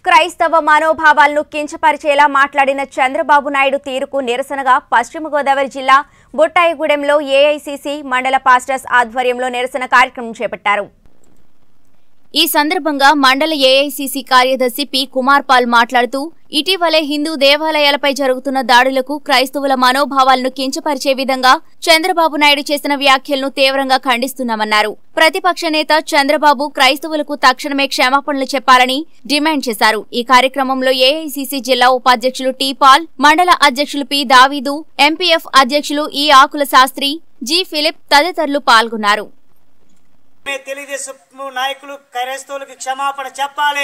క్రైస్తవ మనోభావాలను కించపరిచేలా మాట్లాడిన చంద్రబాబు నాయుడు తీరుకు నిరసనగా పశ్చిమ గోదావరి జిల్లా బుట్టాయిగూడెంలో ఏఐసిసి మండల పాస్టర్స్ ఆధ్వర్యంలో నిరసన కార్యక్రమం చేపట్టారు ఈ సందర్భంగా మండల ఏఐసిసి కార్యదర్శి పి కుమార్ పాల్ మాట్లాడుతూ ఇటీవలే హిందూ దేవాలయాలపై జరుగుతున్న దాడులకు క్రైస్తవుల మనోభావాలను కించపరిచే విధంగా చంద్రబాబు నాయుడు చేసిన వ్యాఖ్యలను తీవ్రంగా ఖండిస్తున్నామన్నారు ప్రతిపక్ష నేత చంద్రబాబు క్రైస్తవులకు తక్షణమే క్షమాపణలు చెప్పాలని డిమాండ్ చేశారు ఈ కార్యక్రమంలో ఏఐసిసి జిల్లా ఉపాధ్యక్షులు టి పాల్ మండల అధ్యక్షులు పి దావీదు ఎంపీఎఫ్ అధ్యక్షులు ఈ ఆకుల శాస్త్రి జి ఫిలిప్ తదితరులు పాల్గొన్నారు మే తెలుగుదేశం నాయకులు క్రైస్తవులకు క్షమాపణ చెప్పాలి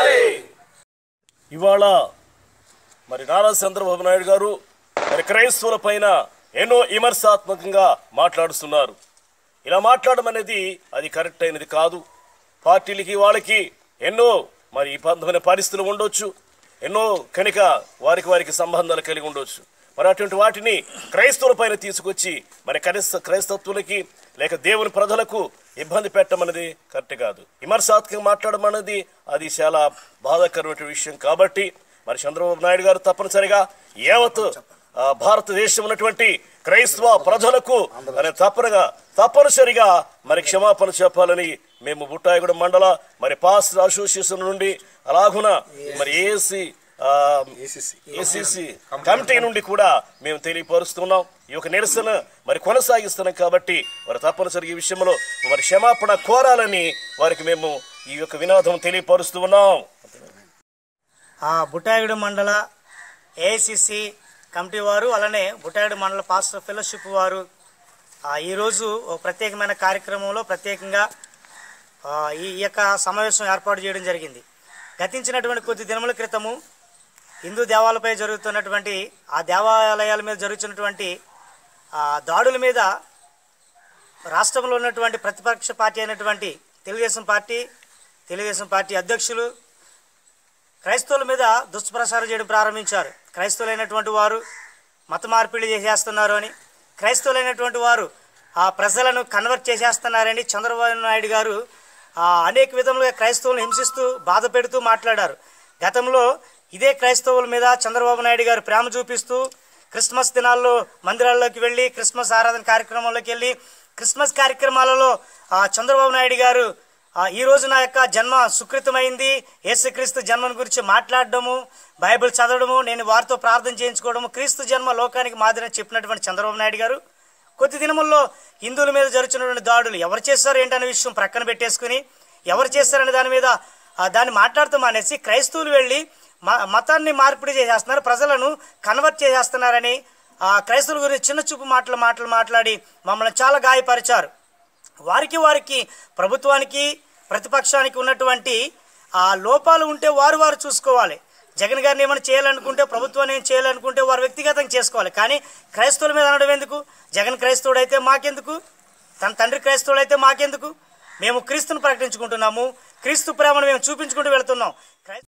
ఇవాళ మరి నారా చంద్రబాబు నాయుడు గారు మరి క్రైస్తవుల పైన ఎన్నో విమర్శాత్మకంగా మాట్లాడుతున్నారు ఇలా మాట్లాడడం అనేది అది కరెక్ట్ అయినది కాదు పార్టీలకి వాళ్ళకి ఎన్నో మరి ఇబ్బందమైన పరిస్థితులు ఉండొచ్చు ఎన్నో కనుక వారికి వారికి సంబంధాలు కలిగి ఉండొచ్చు మరి అటువంటి వాటిని క్రైస్తవుల పైన తీసుకొచ్చి మరి క్రైస్త క్రైస్తత్వులకి లేక దేవుని ప్రజలకు ఇబ్బంది పెట్టడం అనేది కరెక్ట్ కాదు విమర్శాత్మకంగా మాట్లాడడం అనేది అది చాలా బాధాకరమైన విషయం కాబట్టి మరి చంద్రబాబు నాయుడు గారు తప్పనిసరిగా యావత్ ఆ, భారతదేశం ఉన్నటువంటి క్రైస్తవ ప్రజలకు మరి తప్పనగా తప్పనిసరిగా మరి క్షమాపణ చెప్పాలని మేము బుట్టాయిగూడెం మండల మరి పాస్టర్ అసోసియేషన్ నుండి అలాగున మరి ఏసీ ఏసీసీ కమిటీ నుండి కూడా మేము తెలియపరుస్తున్నాం ఈ యొక్క నిరసన మరి కొనసాగిస్తున్నాం కాబట్టి మరి తప్పనిసరిగా ఈ విషయంలో మరి క్షమాపణ కోరాలని వారికి మేము ఈ యొక్క వినోదం తెలియపరుస్తూ ఉన్నాం ఆ బుట్టాయిగూడ మండల ఏఐసిసి కమిటీ వారు అలానే బుట్టాయిగూడ మండల పాస్టర్ ఫెలోషిప్ వారు ఆ, ఈరోజు ఒక ప్రత్యేకమైన కార్యక్రమంలో ప్రత్యేకంగా ఆ, ఈ ఈ యొక్క సమావేశం ఏర్పాటు చేయడం జరిగింది గతించినటువంటి కొద్ది దినముల క్రితము హిందూ దేవాలయపై జరుగుతున్నటువంటి ఆ దేవాలయాల మీద జరుగుతున్నటువంటి ఆ, దాడుల మీద రాష్ట్రంలో ఉన్నటువంటి ప్రతిపక్ష పార్టీ అయినటువంటి తెలుగుదేశం పార్టీ తెలుగుదేశం పార్టీ అధ్యక్షులు క్రైస్తవుల మీద దుష్ప్రచారం చేయడం ప్రారంభించారు క్రైస్తవులైనటువంటి వారు మత మార్పిడి చేసేస్తున్నారు అని క్రైస్తవులైనటువంటి వారు ఆ ప్రజలను కన్వర్ట్ చేసేస్తున్నారని చంద్రబాబు నాయుడు గారు ఆ, అనేక విధములుగా క్రైస్తవులను హింసిస్తూ బాధ పెడుతూ మాట్లాడారు గతంలో ఇదే క్రైస్తవుల మీద చంద్రబాబు నాయుడు గారు ప్రేమ చూపిస్తూ క్రిస్మస్ దినాల్లో మందిరాల్లోకి వెళ్ళి క్రిస్మస్ ఆరాధన కార్యక్రమంలోకి వెళ్ళి క్రిస్మస్ కార్యక్రమాలలో ఆ, చంద్రబాబు నాయుడు గారు ఆ, ఈ రోజు నా యొక్క జన్మ సుకృతమైంది యేసుక్రీస్తు జన్మను గురించి మాట్లాడడము బైబిల్ చదవడము నేను వారితో ప్రార్థన చేయించుకోవడము క్రీస్తు జన్మ లోకానికి మాదిరి చెప్పినటువంటి చంద్రబాబు నాయుడు గారు కొద్ది దినముల్లో హిందువుల మీద జరుగుతున్నటువంటి దాడులు ఎవరు చేస్తారు ఏంటనే విషయం ప్రక్కన పెట్టేసుకుని ఎవరు చేస్తారనే దాని మీద ఆ, దాన్ని మాట్లాడుతూ మానేసి క్రైస్తవులు వెళ్ళి మ- మతాన్ని మార్పిడి చేసేస్తున్నారు ప్రజలను కన్వర్ట్ చేసేస్తున్నారని ఆ క్రైస్తవుల గురించి చిన్న చూపు మాటలు మాటలు మాట్లాడి మమ్మల్ని చాలా గాయపరిచారు వారికి వారికి ప్రభుత్వానికి ప్రతిపక్షానికి ఉన్నటువంటి ఆ లోపాలు ఉంటే వారు వారు చూసుకోవాలి జగన్ గారిని ఏమైనా చేయాలనుకుంటే ప్రభుత్వాన్ని ఏం చేయాలనుకుంటే వారు వ్యక్తిగతంగా చేసుకోవాలి కానీ క్రైస్తవుల మీద అనడం ఎందుకు జగన్ క్రైస్తవుడు అయితే మాకెందుకు తన తండ్రి క్రైస్తవుడు అయితే మాకెందుకు మేము క్రీస్తును ప్రకటించుకుంటున్నాము క్రీస్తు ప్రేమను మేము చూపించుకుంటూ వెళ్తున్నాం